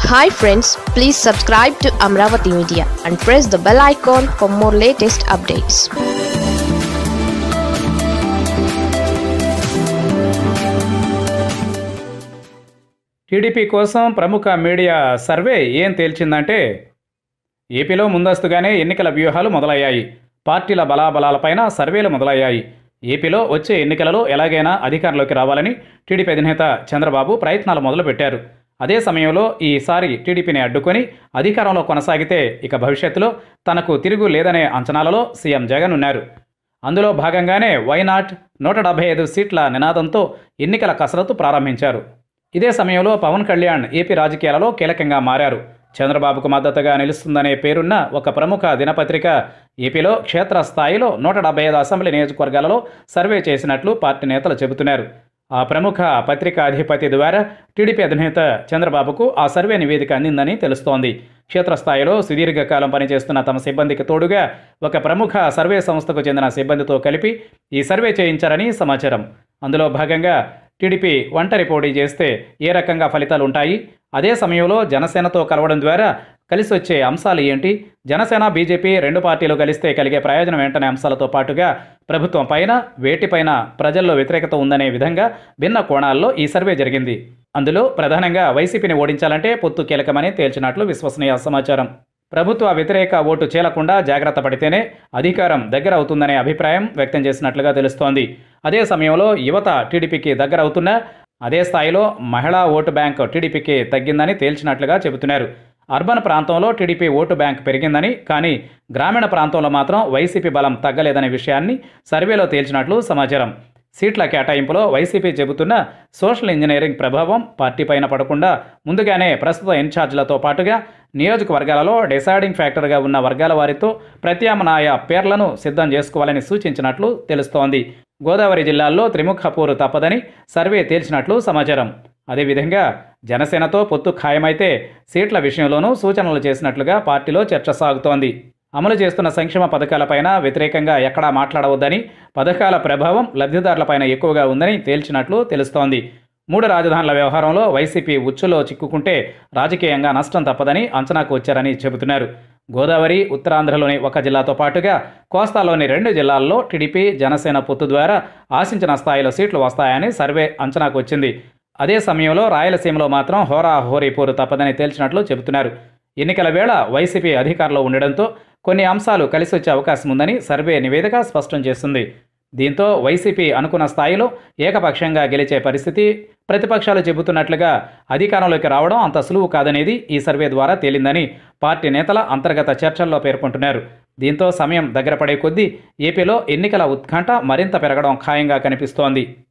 hi friends please subscribe to Amaravati media and press the bell icon for more latest updates TDP కోసం ప్రముఖ media survey ఏం తేల్చిందంటే ఏపీలో ముందస్తుగానే ఎన్నికల వ్యూహాలు మొదలయ్యాయి పార్టీల బలాబలాలపైన సర్వేలు మొదలయ్యాయి ఏపీలో వచ్చే ఎన్నికలలో ఎలాగైనా అధికారంలోకి రావాలని టీడీపీ అధినేత చంద్రబాబు ప్రయత్నాలు మొదలుపెట్టారు అదే సమయంలో ఈసారి టీడీపీని అడ్డుకొని అధికారంలో కొనసాగితే ఇక భవిష్యత్తులో తనకు తిరుగు లేదనే అంచనాలలో సీఎం జగన్ ఉన్నారు అందులో భాగంగానే వైనాట్ నూట డెబ్బై ఐదు సీట్ల నినాదంతో ఎన్నికల కసరత్తు ప్రారంభించారు ఇదే సమయంలో పవన్ కళ్యాణ్ ఏపీ రాజకీయాలలో కీలకంగా మారారు చంద్రబాబుకు మద్దతుగా నిలుస్తుందనే పేరున్న ఒక ప్రముఖ దినపత్రిక ఏపీలో క్షేత్రస్థాయిలో నూట డెబ్బై ఐదు అసెంబ్లీ నియోజకవర్గాలలో సర్వే చేసినట్లు పార్టీ నేతలు చెబుతున్నారు ఆ ప్రముఖ పత్రికా అధిపతి ద్వారా టీడీపీ అధినేత చంద్రబాబుకు ఆ సర్వే నివేదిక అందిందని తెలుస్తోంది క్షేత్రస్థాయిలో సుదీర్ఘకాలం పనిచేస్తున్న తమ సిబ్బందికి తోడుగా ఒక ప్రముఖ సర్వే సంస్థకు చెందిన సిబ్బందితో కలిపి ఈ సర్వే చేయించారని సమాచారం అందులో భాగంగా టీడీపీ ఒంటరి పోటీ చేస్తే ఏ రకంగా ఫలితాలు ఉంటాయి అదే సమయంలో జనసేనతో కలవడం ద్వారా కలిసి వచ్చే అంశాలు ఏంటి జనసేన బీజేపీ రెండు పార్టీలు కలిస్తే కలిగే ప్రయోజనం ఏంటనే అంశాలతో పాటుగా ప్రభుత్వం పైన వేటిపైన ప్రజల్లో వ్యతిరేకత ఉందనే విధంగా భిన్న కోణాల్లో ఈ సర్వే జరిగింది అందులో ప్రధానంగా వైసీపీని ఓడించాలంటే పొత్తు కీలకమని తేల్చినట్లు విశ్వసనీయ సమాచారం ప్రభుత్వ వ్యతిరేక ఓటు చేలకుండా జాగ్రత్త పడితేనే అధికారం దగ్గర అవుతుందనే అభిప్రాయం వ్యక్తం చేసినట్లుగా తెలుస్తోంది అదే సమయంలో యువత టీడీపీకి దగ్గర అవుతున్నా అదే స్థాయిలో మహిళా ఓటు బ్యాంక్ టీడీపీకి తగ్గిందని తేల్చినట్లుగా చెబుతున్నారు అర్బన్ ప్రాంతంలో టీడీపీ ఓటు బ్యాంక్ పెరిగిందని కానీ గ్రామీణ ప్రాంతంలో మాత్రం వైసీపీ బలం తగ్గలేదనే విషయాన్ని సర్వేలో తేల్చినట్లు సమాచారం సీట్ల కేటాయింపులో వైసీపీ చెబుతున్న సోషల్ ఇంజనీరింగ్ ప్రభావం పార్టీ పైన పడకుండా ముందుగానే ప్రస్తుత ఇన్ఛార్జీలతో పాటుగా నియోజకవర్గాలలో డిసైడింగ్ ఫ్యాక్టర్గా ఉన్న వర్గాల వారితో ప్రత్యామ్నాయ పేర్లను సిద్ధం చేసుకోవాలని సూచించినట్లు తెలుస్తోంది గోదావరి జిల్లాల్లో త్రిముఖ పోరు తప్పదని సర్వే తేల్చినట్లు సమాచారం అదేవిధంగా జనసేనతో పొత్తు ఖాయమైతే సీట్ల విషయంలోనూ సూచనలు చేసినట్లుగా పార్టీలో చర్చ సాగుతోంది అమలు చేస్తున్న సంక్షేమ పథకాలపైన వ్యతిరేకంగా ఎక్కడా మాట్లాడవద్దని పథకాల ప్రభావం లబ్ధిదారులపైన ఎక్కువగా ఉందని తేల్చినట్లు తెలుస్తోంది మూడు రాజధానుల వ్యవహారంలో వైసీపీ ఉచ్చులో చిక్కుకుంటే రాజకీయంగా నష్టం తప్పదని అంచనాకు వచ్చారని చెబుతున్నారు గోదావరి ఉత్తరాంధ్రలోని ఒక జిల్లాతో పాటుగా కోస్తాలోని రెండు జిల్లాల్లో టీడీపీ జనసేన పొత్తు ద్వారా ఆశించిన స్థాయిలో సీట్లు వస్తాయని సర్వే అంచనాకు వచ్చింది అదే సమయంలో రాయలసీమలో మాత్రం హోరా హోరీ పోరు తప్పదని తేల్చినట్లు చెబుతున్నారు ఎన్నికల వేళ వైసీపీ అధికారంలో ఉండడంతో కొన్ని అంశాలు కలిసి వచ్చే అవకాశం ఉందని సర్వే నివేదిక స్పష్టం చేస్తుంది దీంతో వైసీపీ అనుకున్న స్థాయిలో ఏకపక్షంగా గెలిచే పరిస్థితి ప్రతిపక్షాలు చెబుతున్నట్లుగా అధికారంలోకి రావడం అంత సులువు కాదనేది ఈ సర్వే ద్వారా తేలిందని పార్టీ నేతల అంతర్గత చర్చల్లో పేర్కొంటున్నారు దీంతో సమయం దగ్గర పడే కొద్దీ ఏపీలో ఎన్నికల ఉత్కంఠ మరింత పెరగడం ఖాయంగా కనిపిస్తోంది